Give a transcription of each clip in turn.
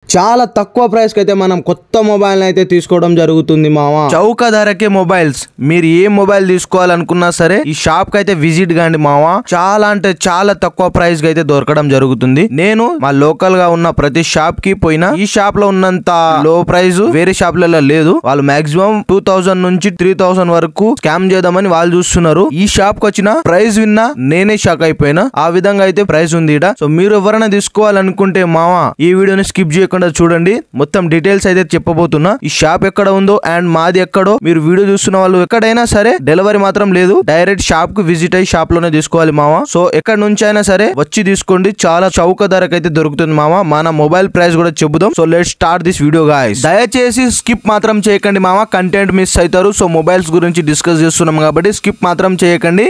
చాలా తక్కువ ప్రైస్ కి అయితే మనం కొత్త మొబైల్ అయితే తీసుకోవడం జరుగుతుంది మామ చౌక ధరకే మొబైల్స్ మీరు ఏ మొబైల్ తీసుకోవాలనుకున్నా సరే ఈ షాప్ కి అయితే విజిట్ కాండి మామ చాలా అంటే చాలా తక్కువ ప్రైస్ కి అయితే దొరకడం జరుగుతుంది నేను మా లోకల్ గా ఉన్న ప్రతి షాప్ కి పోయినా ఈ షాప్ లో ఉన్నంత లో ప్రైస్ వేరే షాప్లలో లేదు వాళ్ళు మాక్సిమం టూ థౌసండ్ నుంచి త్రీ థౌసండ్ వరకు స్కామ్ చేద్దామని వాళ్ళు చూస్తున్నారు ఈ షాప్ కి వచ్చిన ప్రైస్ విన్నా నేనే షాక్ అయిపోయినా ఆ విధంగా అయితే ప్రైస్ ఉంది ఈడ సో మీరు ఎవరైనా తీసుకోవాలనుకుంటే మామ ఈ వీడియోని స్కిప్ చేయకుండా చూడండి మొత్తం డీటెయిల్స్ అయితే చెప్పబోతున్నా ఈ షాప్ ఎక్కడ ఉందో అండ్ మాది ఎక్కడో మీరు వీడియో చూస్తున్న వాళ్ళు ఎక్కడైనా సరే డెలివరీ మాత్రం లేదు డైరెక్ట్ షాప్ కు విజిట్ అయ్యి షాప్ లోనే తీసుకోవాలి మామ సో ఎక్కడ నుంచి అయినా సరే వచ్చి తీసుకోండి చాలా చౌక ధరకు అయితే దొరుకుతుంది మామ మన మొబైల్ ప్రైస్ కూడా చెబుదాం so let start this video guys దయచేసి స్కిప్ మాత్రం చేయకండి మామ కంటెంట్ మిస్ అవుతారు సో మొబైల్స్ గురించి డిస్కస్ చేస్తున్నాం కాబట్టి స్కిప్ మాత్రం చేయకండి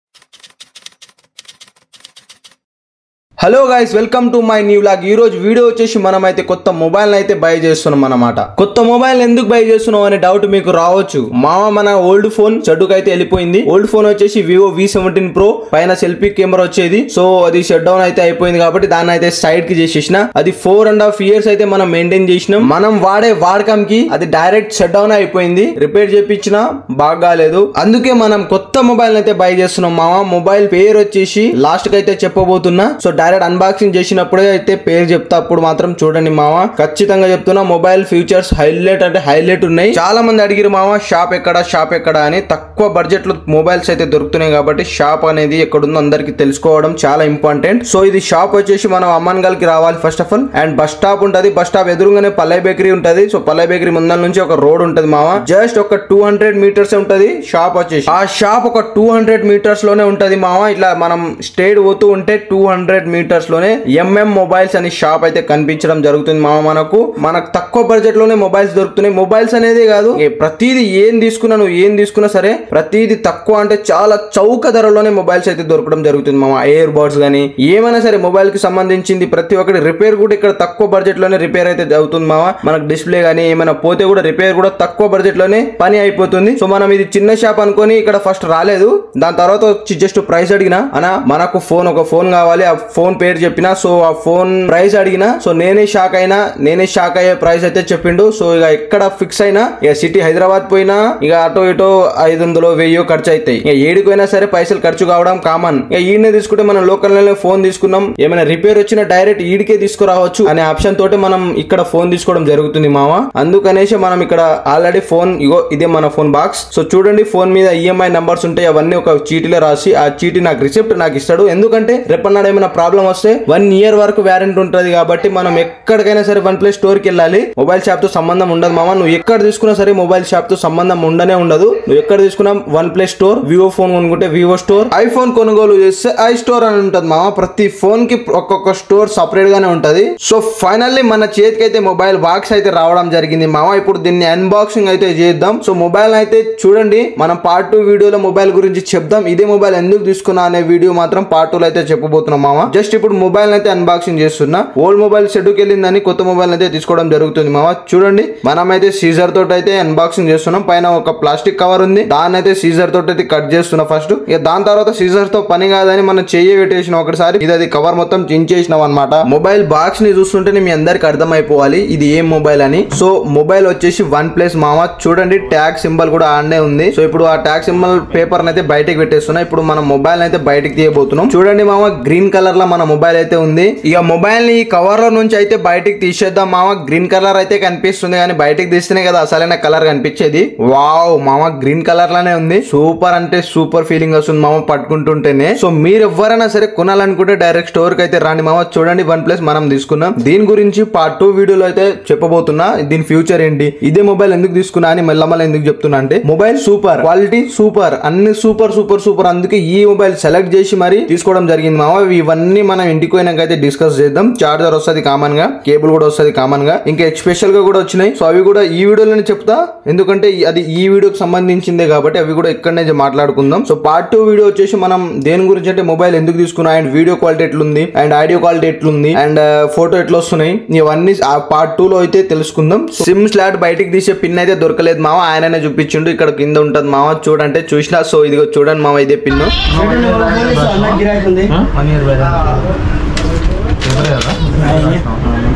hello guys welcome to my new vlog ఈ రోజు వీడియో వచ్చేసి మనం అయితే కొత్త మొబైల్ అయితే బై చేస్తున్నాం అన్నమాట కొత్త మొబైల్ ఎందుకు బై చేస్తున్నాం అనే డౌట్ మీకు రావచ్చు మామ మన ఓల్డ్ ఫోన్ చెడ్డుకు అయితే వెళ్ళిపోయింది ఓల్డ్ ఫోన్ వచ్చేసి వివో వి సెవెంటీన్ ప్రో పైన సెల్ఫీ కెమెరా వచ్చేది సో అది షట్ డౌన్ అయితే అయిపోయింది కాబట్టి దాన్ని అయితే సైడ్ కి చేసేసిన అది ఫోర్ అండ్ హాఫ్ ఇయర్స్ అయితే మనం మెయింటైన్ చేసినాం మనం వాడే వాడకంకి అది డైరెక్ట్ షట్ డౌన్ అయిపోయింది రిపేర్ చేపించిన బాగా కాలేదు అందుకే మనం కొత్త మొబైల్ అయితే బై చేస్తున్నాం మామ మొబైల్ పేరు వచ్చేసి లాస్ట్ కి అయితే చెప్పబోతున్నా సో డైరెక్ట్ అన్బాక్సింగ్ చేసినప్పుడే అయితే పేరు చెప్తా అప్పుడు మాత్రం చూడండి మామ ఖచ్చితంగా చెప్తున్నా మొబైల్ ఫీచర్స్ హైలైట్ అంటే హైలైట్ ఉన్నాయి చాలా మంది అడిగిరు మామ షాప్ ఎక్కడ షాప్ ఎక్కడ అని తక్కువ బడ్జెట్ లో మొబైల్స్ అయితే దొరుకుతున్నాయి కాబట్టి షాప్ అనేది ఎక్కడుందో అందరికి తెలుసుకోవడం చాలా ఇంపార్టెంట్ సో ఇది షాప్ వచ్చేసి మనం అమ్మన్గల్ కి రావాలి first of all and bus stop ఉంటది బస్ స్టాప్ ఎదురుగానే పల్లె బేకరీ ఉంటది సో పల్లె బేకరీ ముందర నుంచి ఒక రోడ్ ఉంటది మామ జస్ట్ ఒక టూ హండ్రెడ్ మీటర్స్ ఉంటది షాప్ వచ్చేసి ఆ షాప్ ఒక టూ హండ్రెడ్ మీటర్స్ లోనే ఉంటది మామ ఇట్లా మనం స్టేట్ పోతూ ఉంటే టూ హండ్రెడ్ మీటర్స్ లోనే ఎంఎం మొబైల్స్ అని షాప్ అయితే కనిపించడం జరుగుతుంది మామ మనకు మనకు తక్కువ బడ్జెట్ లోనే మొబైల్స్ దొరుకుతున్నాయి మొబైల్స్ అనేది కాదు ఏ ప్రతిదీ ఏం తీసుకున్నా నువ్వు ఏం తీసుకున్నా సరే ప్రతిదీ తక్కువ అంటే చాలా చౌక ధరలోనే మొబైల్స్ అయితే దొరకడం జరుగుతుంది మామ ఎయిర్ బడ్స్ కానీ ఏమైనా సరే మొబైల్ కి సంబంధించింది ప్రతి ఒక్కటి రిపేర్ కూడా ఇక్కడ తక్కువ బడ్జెట్ లోనే రిపేర్ అయితే అవుతుంది మామ మనకు డిస్ప్లే కానీ ఏమైనా పోతే కూడా రిపేర్ కూడా తక్కువ బడ్జెట్ లోనే పని అయిపోతుంది సో మనం ఇది చిన్న షాప్ అనుకొని ఇక్కడ ఫస్ట్ రాలేదు దాని తర్వాత వచ్చి జస్ట్ ప్రైస్ అడిగినా అన్న మనకు ఫోన్ ఒక ఫోన్ కావాలి ఆ ఫోన్ పేరు చెప్పిన సో ఆ ఫోన్ ప్రైస్ అడిగిన సో నేనే షాక్ అయినా నేనే షాక్ అయ్యే ప్రైస్ అయితే చెప్పిండు సో ఇక ఎక్కడ ఫిక్స్ అయినా ఇక సిటీ హైదరాబాద్ పోయినా ఇక అటో ఇటో ఐదు వందలు వెయ్యో ఖర్చు అవుతాయి ఇక ఏడికి పోయినా సరే పైసలు ఖర్చు కావడం కామన్ ఇక ఈడనే తీసుకుంటే మనం లోకల్ ఫోన్ తీసుకున్నాం ఏమైనా రిపేర్ వచ్చినా డైరెక్ట్ ఈడికే తీసుకురావచ్చు అనే ఆప్షన్ తోటి మనం ఇక్కడ ఫోన్ తీసుకోవడం జరుగుతుంది మామ అందుకనేసి మనం ఇక్కడ ఆల్రెడీ ఫోన్ ఇగో ఇదే మన ఫోన్ బాక్స్ సో చూడండి ఫోన్ మీద ఈఎంఐ నంబర్స్ ఉంటాయి అవన్నీ ఒక చీటీలో రాసి ఆ చీటీ నాకు రిసిప్ట్ నాకు ఇస్తాడు ఎందుకంటే రేపన్నాడు ఏమైనా ప్రాబ్లం వస్తే వన్ ఇయర్ వరకు వ్యారంటీ ఉంటుంది కాబట్టి మనం ఎక్కడికైనా సరే వన్ ప్లస్ స్టోర్ కి వెళ్ళాలి మొబైల్ షాప్ తో సంబంధం ఉండదు మామ నువ్వు ఎక్కడ తీసుకున్నా సరే మొబైల్ షాప్ తో సంబంధం ఉండనే ఉండదు నువ్వు ఎక్కడ తీసుకున్నా OnePlus store Vivo phone కొనుక్కుంటే వివో స్టోర్ ఐఫోన్ కొనుగోలు చేస్తే ఐ స్టోర్ అని ఉంటుంది మామ ప్రతి ఫోన్ కి ఒక్కొక్క స్టోర్ సపరేట్ గానే ఉంటది సో ఫైనల్లీ మన చేతికి అయితే మొబైల్ బాక్స్ అయితే రావడం జరిగింది మామ ఇప్పుడు దీన్ని అన్బాక్సింగ్ అయితే చేద్దాం సో మొబైల్ అయితే చూడండి మనం పార్ట్ టూ వీడియోలో మొబైల్ గురించి చెప్దాం ఇదే మొబైల్ ఎందుకు తీసుకున్నా అనే వీడియో మాత్రం పార్ట్ టూ లో అయితే చెప్పబోతున్నాం మామ జస్ట్ ఇప్పుడు మొబైల్ అయితే అన్బాక్సింగ్ చేస్తున్నా ఓల్డ్ మొబైల్ షెడ్యూకి వెళ్ళిందని కొత్త మొబైల్ అయితే తీసుకోవడం జరుగుతుంది మామ చూడండి మనం అయితే సీజర్ తోటి అయితే అన్బాక్సింగ్ చేస్తున్నాం పైన ఒక ప్లాస్టిక్ కవర్ ఉంది దాన్ని అయితే సీజర్ తోటి అయితే కట్ చేస్తున్నా ఫస్ట్ ఇక దాని తర్వాత సీజర్ తో పని కాదని మనం చెయ్యి పెట్టేసిన ఒకటిసారి ఇది అది కవర్ మొత్తం చించేసినాం అనమాట మొబైల్ బాక్స్ ని చూస్తుంటేనే మీ అందరికి అర్థమైపోవాలి ఇది ఏం మొబైల్ అని సో మొబైల్ వచ్చేసి వన్ ప్లస్ మామ చూడండి ట్యాగ్ సింబల్ కూడా ఆడనే ఉంది సో ఇప్పుడు ఆ ట్యాగ్ సింబల్ పేపర్ అయితే బయటకి పెట్టేస్తున్నా ఇప్పుడు మన మొబైల్ అయితే బయటకి తీయబోతున్నాం చూడండి మామ గ్రీన్ కలర్ లో మన మొబైల్ అయితే ఉంది ఇక మొబైల్ ని ఈ కవర్ లో నుంచి అయితే బయటికి తీసేద్దాం మామ గ్రీన్ కలర్ అయితే కనిపిస్తుంది కానీ బయటికి తీస్తేనే కదా అసలైన కలర్ కనిపించేది వావ్ మామ గ్రీన్ కలర్ లోనే ఉంది సూపర్ అంటే సూపర్ ఫీలింగ్ వస్తుంది మామ పట్టుకుంటుంటేనే సో మీరు ఎవరైనా సరే కొనాలనుకుంటే డైరెక్ట్ స్టోర్ కి అయితే రాండి మామ చూడండి వన్ ప్లస్ మనం తీసుకున్నాం దీని గురించి పార్ట్ టూ వీడియోలో అయితే చెప్పబోతున్నా దీని ఫ్యూచర్ ఏంటి ఇదే మొబైల్ ఎందుకు తీసుకున్నా అని మళ్ళీ మళ్ళీ ఎందుకు చెప్తున్నా అంటే మొబైల్ సూపర్ క్వాలిటీ సూపర్ అన్ని సూపర్ సూపర్ సూపర్ అందుకే ఈ మొబైల్ సెలెక్ట్ చేసి మరి తీసుకోవడం జరిగింది మామ ఇవన్నీ మనం ఇంటికి పోయినాక అయితే డిస్కస్ చేద్దాం చార్జర్ వస్తుంది కామన్ గా కేబుల్ కూడా వస్తుంది కామన్ గా ఇంకా స్పెషల్ గా కూడా వచ్చినాయి సో అవి కూడా ఈ వీడియోలోనే చెప్తా ఎందుకంటే అది ఈ వీడియోకి సంబంధించిందే కాబట్టి అవి కూడా ఇక్కడనే మాట్లాడుకుందాం సో పార్ట్ టూ వీడియో వచ్చేసి మనం దేని గురించి అంటే మొబైల్ ఎందుకు తీసుకున్నా అండ్ వీడియో క్వాలిటీ ఎట్లుంది అండ్ ఆడియో క్వాలిటీ ఎట్లుంది అండ్ ఫోటో ఎట్లా వస్తున్నాయి ఇవన్నీ ఆ పార్ట్ టూ లో అయితే తెలుసుకుందాం సిమ్ స్లాట్ బయటికి తీసే పిన్ అయితే దొరకలేదు మామ ఆయననే చూపించిండు ఇక్కడ కింద ఉంటది మామ చూడంటే చూసినా సో ఇదిగో చూడండి మామ ఇదే పిన్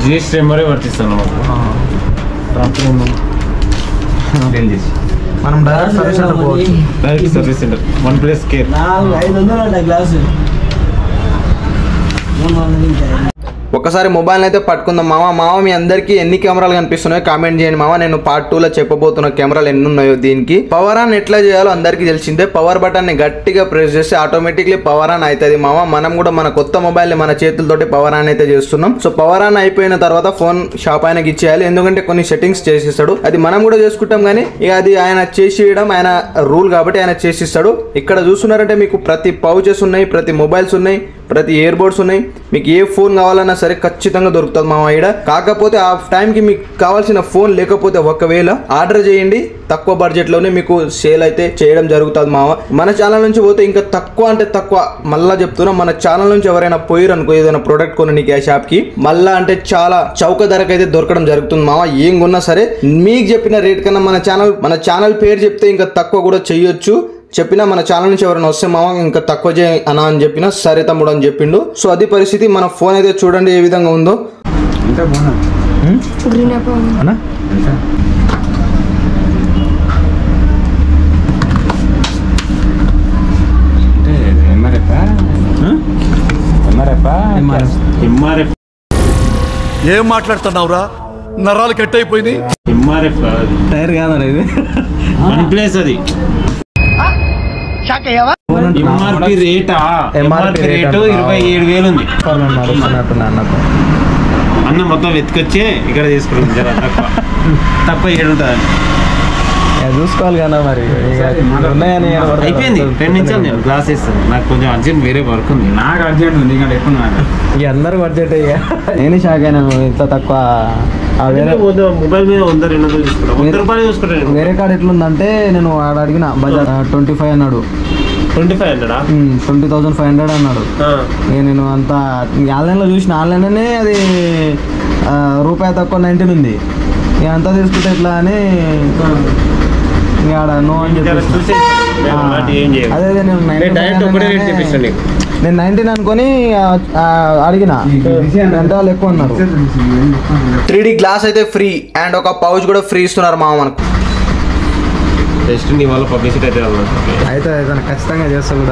జిఎస్టీ నెంబరే వర్తిస్తాను మనం డైరెక్ట్ సర్వీస్ సెంటర్ పోవచ్చు direct service centre OnePlus care నాలుగు ఐదు వందలు అంట గ్లాసు మూడు వందలు ఇంకా. ఒకసారి మొబైల్ అయితే పట్టుకుందాం మామ మామ మీ అందరికి ఎన్ని కెమెరాలు కనిపిస్తున్నాయో కామెంట్ చేయండి మామ నేను పార్ట్ టూ లో చెప్పబోతున్న కెమెరాలు ఎన్ని ఉన్నాయో దీనికి పవర్ ఆన్ ఎట్లా చేయాలో అందరికీ తెలిసిందే పవర్ బటన్ ని గట్టిగా ప్రెస్ చేస్తే ఆటోమేటిక్లీ పవర్ ఆన్ అవుతుంది మామ మనం కూడా మన కొత్త మొబైల్ ని మన చేతులతోటి పవర్ ఆన్ అయితే చేస్తున్నాం సో పవర్ ఆన్ అయిపోయిన తర్వాత ఫోన్ షాప్ ఆయనకి ఇచ్చేయాలి ఎందుకంటే కొన్ని సెట్టింగ్స్ చేసిస్తాడు అది మనం కూడా చేసుకుంటాం కానీ ఇక అది ఆయన చేసేయడం ఆయన రూల్ కాబట్టి ఆయన చేసిస్తాడు ఇక్కడ చూస్తున్నారంటే మీకు ప్రతి పౌచెస్ ఉన్నాయి ప్రతి మొబైల్స్ ఉన్నాయి ప్రతి ఇయర్ బోర్డ్స్ ఉన్నాయి మీకు ఏ ఫోన్ కావాలన్నా సరే ఖచ్చితంగా దొరుకుతుంది మా ఈడ కాకపోతే ఆ టైంకి మీకు కావాల్సిన ఫోన్ లేకపోతే ఒకవేళ ఆర్డర్ చేయండి తక్కువ బడ్జెట్లోనే మీకు సేల్ అయితే చేయడం జరుగుతుంది మామ మన ఛానల్ నుంచి పోతే ఇంకా తక్కువ అంటే తక్కువ మళ్ళా చెప్తున్నా మన ఛానల్ నుంచి ఎవరైనా పోయిరు అనుకో ఏదైనా ప్రోడక్ట్ కొని నీకు ఆ షాప్కి మళ్ళా అంటే చాలా చౌక ధరకు అయితే దొరకడం జరుగుతుంది మామ ఏం కొన్నా సరే మీకు చెప్పిన రేట్ కన్నా మన ఛానల్ మన ఛానల్ పేరు చెప్తే ఇంకా తక్కువ కూడా చేయొచ్చు చెప్పినా మన ఛానల్ నుంచి ఎవరైనా వస్తే మామ ఇంకా తక్కువ చేయ అనా అని చెప్పినా సరే తమ్ముడు అని చెప్పిండు సో అది పరిస్థితి మన ఫోన్ అయితే చూడండి ఏ విధంగా ఉందో గ్రీన్ యాపిల్ అన్నా ఎంఆర్ఎఫ్ ఏం మాట్లాడుతున్నావురా నరాలు కట్ అయిపోయినాయి ఎంఆర్ఎఫ్ కాదు టైర్ కాదా ఇది వన్ ప్లేస్ అది ఎంఆర్పి రేటా ఎంఆర్పి రేటు ఇరవై ఏడు వేలు ఉంది అన్నకు అన్న మొత్తం వెతికొచ్చే ఇక్కడ తీసుకుంటుంది జర తక్కువ తక్కువ ఏడు ఉంటుంది చూసుకోవాలి కదా మరి ఉన్నాయని అయిపోయింది రెండు నిమిషాలు నేను గ్లాస్ ఇస్తాను నాకు కొంచెం అర్జెంట్ వేరే వర్క్ ఉంది నాకు అర్జెంట్ ఉంది ఇంకా ఎక్కువ నాకు ఇక అందరు బడ్జెట్ ఇక నేను షాక్ అయినా ఇంత తక్కువ ఆ వేరే మొబైల్ మీద వంద రెండు వందలు తీసుకుంటాను వంద రూపాయలు చూసుకుంటాను వేరే కాడ ఎట్లుందంటే నేను ఆడ అడిగిన బజార్ ట్వంటీ ఫైవ్ అన్నాడు ట్వంటీ ఫైవ్ హండ్రెడా ట్వంటీ థౌసండ్ ఫైవ్ హండ్రెడ్ అన్నాడు ఇక నేను అంత ఆన్లైన్లో చూసిన ఆన్లైన్లోనే అది ఆ, రూపాయి తక్కువ నైన్టీన్ ఉంది ఇక అంతా తీసుకుంటే ఎట్లా అని ఇక ఆడ నో అని చెప్పేసి చూసే ఏం చేయాలి అదే అదే నేను నేను డైరెక్ట్ ఒకటే రేట్ 19 చెప్పిస్తాను నీకు నేను నైన్టీన్ అనుకొని ఆ, ఆ, అడిగిన ఎంత వాళ్ళు ఎక్కువ అన్నారు త్రీ గ్లాస్ అయితే ఫ్రీ అండ్ ఒక పౌచ్ కూడా ఫ్రీ ఇస్తున్నారు మామ మనకు జస్ట్ నీ వల్ల పబ్లిసిటీ అయితే అవ్వదు. అయితే అయితే ఖచ్చితంగా చేస్తా కూడా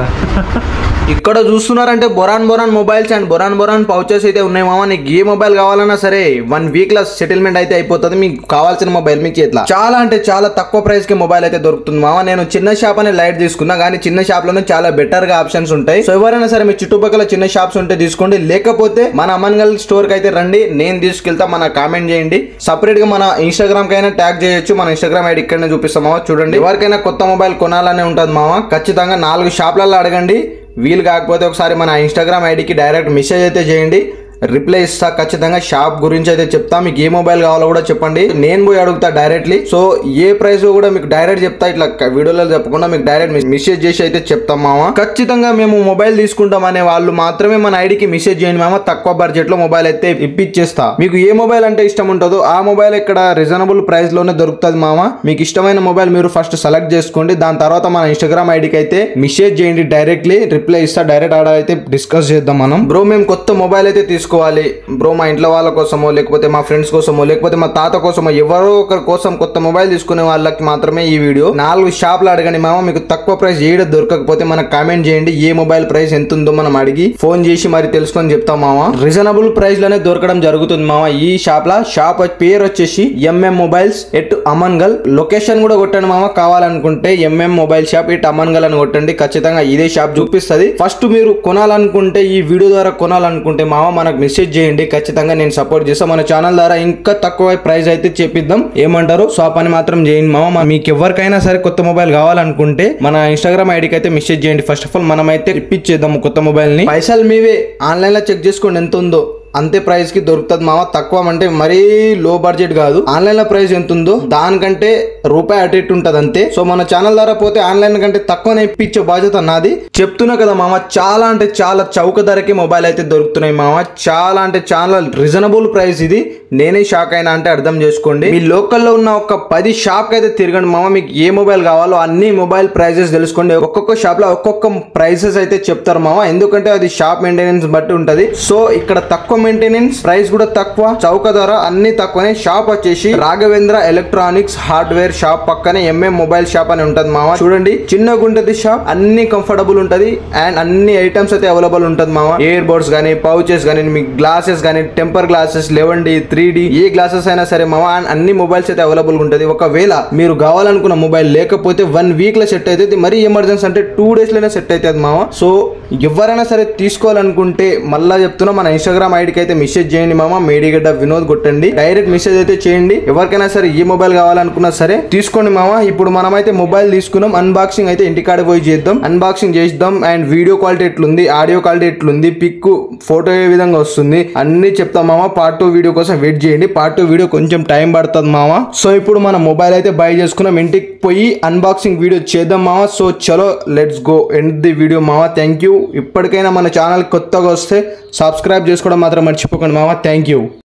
ఇక్కడ చూస్తున్నారంటే బొరాన్ బొరాన్ మొబైల్స్ అండ్ బొరాన్ బొరాన్ పౌచెస్ అయితే ఉన్నాయి మామ నీకు ఏ మొబైల్ కావాలన్నా సరే వన్ వీక్ లో సెటిల్మెంట్ అయితే అయిపోతుంది మీకు కావాల్సిన మొబైల్ మీకు చేతిలో చాలా అంటే చాలా తక్కువ ప్రైస్ కి మొబైల్ అయితే దొరుకుతుంది మామ నేను చిన్న షాప్ అనే లైట్ తీసుకున్నా కానీ చిన్న షాప్ లోనే చాలా బెటర్ గా ఆప్షన్స్ ఉంటాయి సో ఎవరైనా సరే మీ చుట్టుపక్కల చిన్న షాప్స్ ఉంటే తీసుకోండి లేకపోతే మన అమన్గల్ స్టోర్ కి అయితే రండి నేను తీసుకెళ్తా మన కామెంట్ చేయండి సపరేట్ గా మన ఇన్స్టాగ్రామ్ కైనా ట్యాగ్ చేయొచ్చు మన ఇన్స్టాగ్రామ్ ఐడి ఇక్కడనే చూపిస్తాం మామ చూడండి ఎవరికైనా కొత్త మొబైల్ కొనాలనే ఉంటుంది మామ ఖచ్చితంగా నాలుగు షాప్లలో అడగండి వీలు కాకపోతే ఒకసారి మన ఇన్స్టాగ్రామ్ ఐడికి డైరెక్ట్ మెసేజ్ అయితే చేయండి రిప్లై ఇస్తా ఖచ్చితంగా షాప్ గురించి అయితే చెప్తా మీకు ఏ మొబైల్ కావాలో కూడా చెప్పండి నేను పోయి అడుగుతా డైరెక్ట్లీ సో ఏ ప్రైస్ కూడా మీకు డైరెక్ట్ చెప్తా ఇట్లా వీడియోలో చెప్పకుండా మీకు డైరెక్ట్ మెసేజ్ చేసి అయితే చెప్తాం మామ ఖచ్చితంగా మేము మొబైల్ తీసుకుంటాం అనే వాళ్ళు మాత్రమే మన ఐడికి మెసేజ్ చేయండి మామ తక్కువ బడ్జెట్ లో మొబైల్ అయితే ఇప్పించేస్తా మీకు ఏ మొబైల్ అంటే ఇష్టం ఉంటుందో ఆ మొబైల్ ఇక్కడ రీజనబుల్ ప్రైస్ లోనే దొరుకుతుంది మామ మీకు ఇష్టమైన మొబైల్ మీరు ఫస్ట్ సెలెక్ట్ చేసుకోండి దాని తర్వాత మన ఇన్స్టాగ్రామ్ ఐడికి అయితే మెసేజ్ చేయండి డైరెక్ట్లీ రిప్లై ఇస్తా డైరెక్ట్ ఆడ అయితే డిస్కస్ చేద్దాం మనం బ్రో మేము కొత్త మొబైల్ అయితే తీసుకోవాలి బ్రో మా ఇంట్లో వాళ్ళ కోసమో లేకపోతే మా ఫ్రెండ్స్ కోసమో లేకపోతే మా తాత కోసమో ఎవరో ఒకరి కోసం కొత్త మొబైల్ తీసుకునే వాళ్ళకి మాత్రమే ఈ వీడియో నాలుగు షాప్లు అడగండి మామ మీకు తక్కువ ప్రైస్ ఏడ దొరకకపోతే మనకు కామెంట్ చేయండి ఏ మొబైల్ ప్రైస్ ఎంత ఉందో మనం అడిగి ఫోన్ చేసి మరి తెలుసుకొని చెప్తాం మామ రీజనబుల్ ప్రైస్ లోనే దొరకడం జరుగుతుంది మామ ఈ షాప్ లా షాప్ పేరు వచ్చేసి MM mobiles at Amangal location కూడా కొట్టండి మామ కావాలనుకుంటే MM mobile shop at Amangal అని కొట్టండి ఖచ్చితంగా ఇదే షాప్ చూపిస్తుంది ఫస్ట్ మీరు కొనాలనుకుంటే ఈ వీడియో ద్వారా కొనాలనుకుంటే మామ మనకు మెసేజ్ చేయండి ఖచ్చితంగా నేను సపోర్ట్ చేస్తాను మన ఛానల్ ద్వారా ఇంకా తక్కువ ప్రైస్ అయితే చెప్పిద్దాం ఏమంటారు సో ఆ పని మాత్రం చేయండి మామ మన- మీకు ఎవరికైనా సరే కొత్త మొబైల్ కావాలనుకుంటే మన ఇన్స్టాగ్రామ్ ఐడికి అయితే మెసేజ్ చేయండి ఫస్ట్ ఆఫ్ ఆల్ మనం అయితే ఇప్పించేద్దాము కొత్త మొబైల్ ని పైసలు మీవే ఆన్లైన్ లో చెక్ చేసుకోండి ఎంత ఉందో అంతే ప్రైస్ కి దొరుకుతుంది మామ తక్కువ అంటే మరీ లో బడ్జెట్ కాదు ఆన్లైన్ లో ప్రైస్ ఎంత ఉందో దానికంటే రూపాయి అటు ఇటు ఉంటది అంతే సో మన ఛానల్ ద్వారా పోతే ఆన్లైన్ కంటే తక్కువనే ఇప్పించే బాధ్యత నాది చెప్తున్నా కదా మామ చాలా అంటే చాలా చౌక ధరకి మొబైల్ అయితే దొరుకుతున్నాయి మామ చాలా అంటే చాలా రీజనబుల్ ప్రైస్ ఇది నేనే షాక్ అయినా అంటే అర్థం చేసుకోండి మీ లోకల్లో ఉన్న ఒక పది షాప్ అయితే తిరగండి మామ మీకు ఏ మొబైల్ కావాలో అన్ని మొబైల్ ప్రైజెస్ తెలుసుకోండి ఒక్కొక్క షాప్ లో ఒక్కొక్క ప్రైసెస్ అయితే చెప్తారు మామ ఎందుకంటే అది షాప్ మెయింటెనెన్స్ బట్టి ఉంటది సో ఇక్కడ తక్కువ తక్కువ మెయింటెనెన్స్ ప్రైస్ కూడా తక్కువ చౌక ధర అన్ని తక్కువనే షాప్ వచ్చేసి రాఘవేంద్ర ఎలక్ట్రానిక్స్ హార్డ్వేర్ షాప్ పక్కనే ఎంఎం మొబైల్ షాప్ అని ఉంటది మామ చూడండి చిన్నగా ఉంటది షాప్ అన్ని కంఫర్టబుల్ ఉంటది అండ్ అన్ని ఐటమ్స్ అయితే అవైలబుల్ ఉంటది మామ ఇయర్ బడ్స్ గానీ పౌచెస్ గానీ మీ గ్లాసెస్ గానీ temper glasses eleven D three D ఏ గ్లాసెస్ అయినా సరే మామ అండ్ అన్ని మొబైల్స్ అయితే అవైలబుల్ ఉంటది ఒకవేళ మీరు కావాలనుకున్న మొబైల్ లేకపోతే వన్ వీక్ లో సెట్ అవుతుంది మరీ ఎమర్జెన్సీ అంటే టూ డేస్ లోనే సెట్ అవుతుంది మామ సో ఎవరైనా సరే తీసుకోవాలనుకుంటే మళ్ళా చెప్తున్నా మన ఇన్స్టాగ్రామ్ ఐడికి అయితే మెసేజ్ చేయండి మామ మేడిగడ్డ వినోద్ కొట్టండి డైరెక్ట్ మెసేజ్ అయితే చేయండి ఎవరికైనా సరే ఏ మొబైల్ కావాలనుకున్నా సరే తీసుకోండి మామ ఇప్పుడు మనమైతే మొబైల్ తీసుకున్నాం అన్బాక్సింగ్ అయితే ఇంటికాడ పోయి చేద్దాం అన్బాక్సింగ్ చేద్దాం అండ్ వీడియో క్వాలిటీ ఎట్లుంది ఆడియో క్వాలిటీ ఎట్లుంది పిక్ ఫోటో ఏ విధంగా వస్తుంది అన్ని చెప్తాం మామ పార్ట్ టూ వీడియో కోసం వెయిట్ చేయండి పార్ట్ టూ వీడియో కొంచెం టైం పడుతుంది మామ సో ఇప్పుడు మన మొబైల్ అయితే బై చేసుకున్నాం ఇంటికి పోయి అన్బాక్సింగ్ వీడియో చేద్దాం మామ సో చలో let's go end the video మామ థ్యాంక్ యూ ఇప్పటికైనా మన ఛానల్ కొత్తగా వస్తే సబ్స్క్రైబ్ చేసుకోవడం మాత్రం మర్చిపోకండి మామ థ్యాంక్ యూ